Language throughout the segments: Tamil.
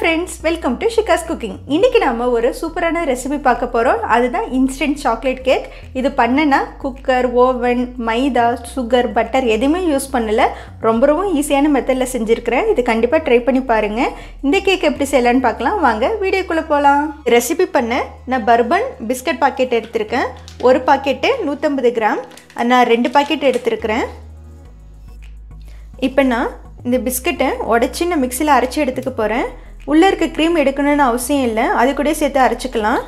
friends welcome to Shika's cooking இன்றைக்கி நம்ம ஒரு சூப்பரான ரெசிபி பார்க்க போகிறோம் அதுதான் இன்ஸ்டன்ட் சாக்லேட் கேக் இது பண்ணனா cooker oven maida sugar butter எதுவுமே யூஸ் பண்ணல ரொம்ப ரொம்ப ஈஸியான மெத்தடில் செஞ்சுருக்கிறேன் இது கண்டிப்பாக ட்ரை பண்ணி பாருங்கள் இந்த கேக் எப்படி செய்யலான்னு பார்க்கலாம் வாங்க வீடியோக்குள்ளே போகலாம் ரெசிபி பண்ண நான் பர்பன் பிஸ்கட் பாக்கெட் எடுத்திருக்கேன் ஒரு பாக்கெட்டு நூற்றம்பது கிராம் நான் ரெண்டு பாக்கெட் எடுத்திருக்கிறேன் இப்போ நான் இந்த பிஸ்கட்டை உடச்சி நான் மிக்சியில் அரைச்சி எடுத்துக்க போகிறேன் உள்ளே இருக்க க்ரீம் எடுக்கணும்னு அவசியம் இல்லை அது கூட சேர்த்து அரைச்சிக்கலாம்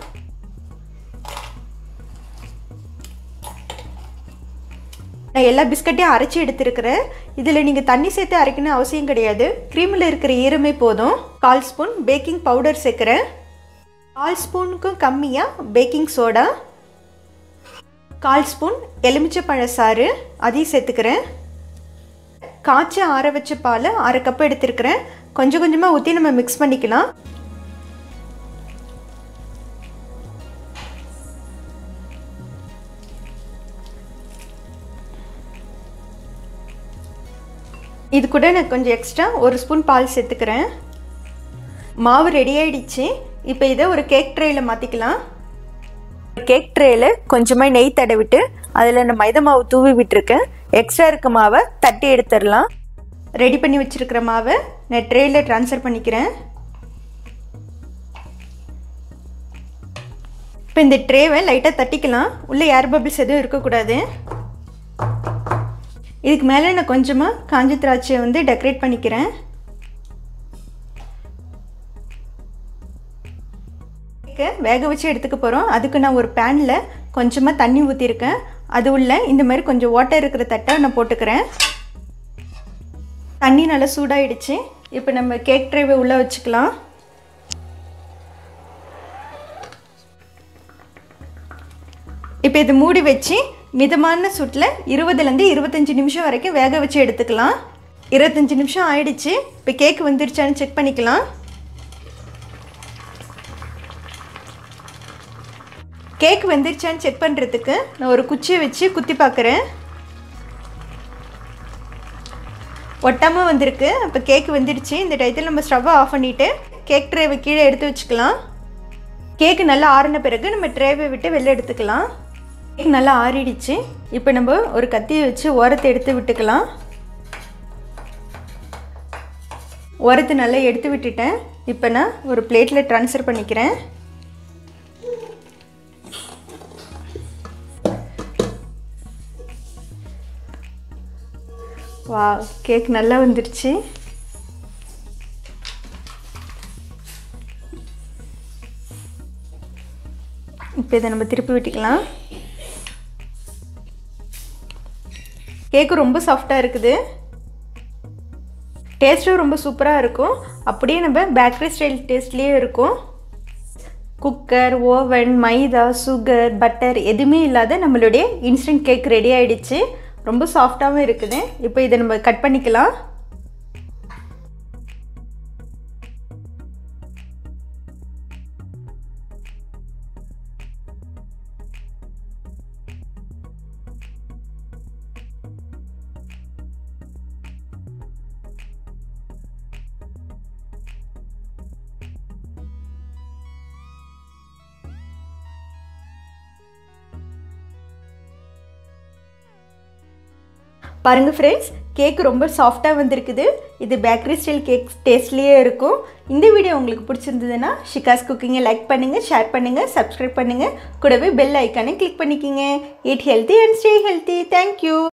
நான் எல்லா பிஸ்கட்டையும் அரைச்சி எடுத்துருக்கிறேன் இதில் நீங்கள் தண்ணி சேர்த்து அரைக்கணும் அவசியம் கிடையாது க்ரீமில் இருக்கிற ஈரமே போதும் கால் ஸ்பூன் பேக்கிங் பவுடர் சேர்க்குறேன் கால் ஸ்பூனுக்கும் கம்மியாக பேக்கிங் சோடா கால் ஸ்பூன் எலுமிச்சை சாறு அதையும் சேர்த்துக்கிறேன் காய்ச்சி ஆற வச்ச பால் அரை கப் எடுத்துருக்கிறேன் கொஞ்சம் கொஞ்சமாக ஊற்றி நம்ம மிக்ஸ் பண்ணிக்கலாம் இது கூட நான் கொஞ்சம் எக்ஸ்ட்ரா ஒரு ஸ்பூன் பால் சேர்த்துக்கிறேன் மாவு ரெடி ஆகிடுச்சு இப்போ இதை ஒரு கேக் ட்ரேயில் மாற்றிக்கலாம் கேக் ட்ரேயில் கொஞ்சமாக நெய் தடவிட்டு அதில் நான் மைதா மாவு தூவி விட்டுருக்கேன் எக்ஸ்ட்ரா இருக்க மாவை தட்டி எடுத்துடலாம் ரெடி பண்ணி வச்சுருக்கிற மாவை நான் ட்ரேயில் ட்ரான்ஸ்ஃபர் பண்ணிக்கிறேன் இப்போ இந்த ட்ரேவை லைட்டாக தட்டிக்கலாம் உள்ளே ஏர் பபிள்ஸ் எதுவும் இருக்கக்கூடாது இதுக்கு மேலே நான் கொஞ்சமாக காஞ்சி திராட்சையை வந்து டெக்கரேட் பண்ணிக்கிறேன் வேக வச்சு எடுத்துக்க போகிறோம் அதுக்கு நான் ஒரு பேனில் கொஞ்சமாக தண்ணி ஊற்றிருக்கேன் அது உள்ள இந்த மாதிரி கொஞ்சம் வாட்டர் இருக்கிற தட்டை நான் போட்டுக்கிறேன் தண்ணி நல்லா சூடாயிடுச்சு இப்போ நம்ம கேக் ட்ரைவை உள்ளே வச்சுக்கலாம் இப்போ இது மூடி வச்சு மிதமான சூட்டில் இருபதுலேருந்து இருபத்தஞ்சி நிமிஷம் வரைக்கும் வேக வச்சு எடுத்துக்கலாம் இருபத்தஞ்சி நிமிஷம் ஆயிடுச்சு இப்போ கேக் வந்துருச்சான்னு செக் பண்ணிக்கலாம் கேக் வெந்துருச்சான்னு செக் பண்ணுறதுக்கு நான் ஒரு குச்சியை வச்சு குத்தி பார்க்குறேன் ஒட்டாமல் வந்திருக்கு அப்போ கேக் வெந்துடுச்சு இந்த டயத்தில் நம்ம ஸ்டவ்வை ஆஃப் பண்ணிவிட்டு கேக் ட்ரேவை கீழே எடுத்து வச்சுக்கலாம் கேக்கு நல்லா ஆறின பிறகு நம்ம ட்ரேவை விட்டு வெளில எடுத்துக்கலாம் கேக் நல்லா ஆறிடுச்சு இப்போ நம்ம ஒரு கத்தியை வச்சு ஓரத்தை எடுத்து விட்டுக்கலாம் ஓரத்தை நல்லா எடுத்து விட்டுட்டேன் இப்போ நான் ஒரு பிளேட்டில் ட்ரான்ஸ்ஃபர் பண்ணிக்கிறேன் வா கேக் நல்லா வந்துருச்சு இப்போ இதை நம்ம திருப்பி விட்டுக்கலாம் கேக்கு ரொம்ப சாஃப்டாக இருக்குது டேஸ்ட்டும் ரொம்ப சூப்பராக இருக்கும் அப்படியே நம்ம பேக்கரி ஸ்டைல் டேஸ்ட்லேயே இருக்கும் cooker oven maida sugar butter எதுவுமே இல்லாத நம்மளுடைய இன்ஸ்டன்ட் கேக் ரெடி ஆகிடுச்சு ரொம்ப சாஃப்டாகவும் இருக்குது இப்போ இதை நம்ம கட் பண்ணிக்கலாம் பாருங்கள் ஃப்ரெண்ட்ஸ் கேக் ரொம்ப சாஃப்டாக வந்திருக்குது இது பேக்கரி ஸ்டைல் கேக் டேஸ்ட்லேயே இருக்கும் இந்த வீடியோ உங்களுக்கு பிடிச்சிருந்ததுன்னா ஷிகாஸ் குக்கிங்கை லைக் பண்ணுங்கள் ஷேர் பண்ணுங்கள் சப்ஸ்கிரைப் பண்ணுங்கள் கூடவே பெல் ஐக்கானை கிளிக் பண்ணிக்கிங்க eat healthy and stay healthy thank you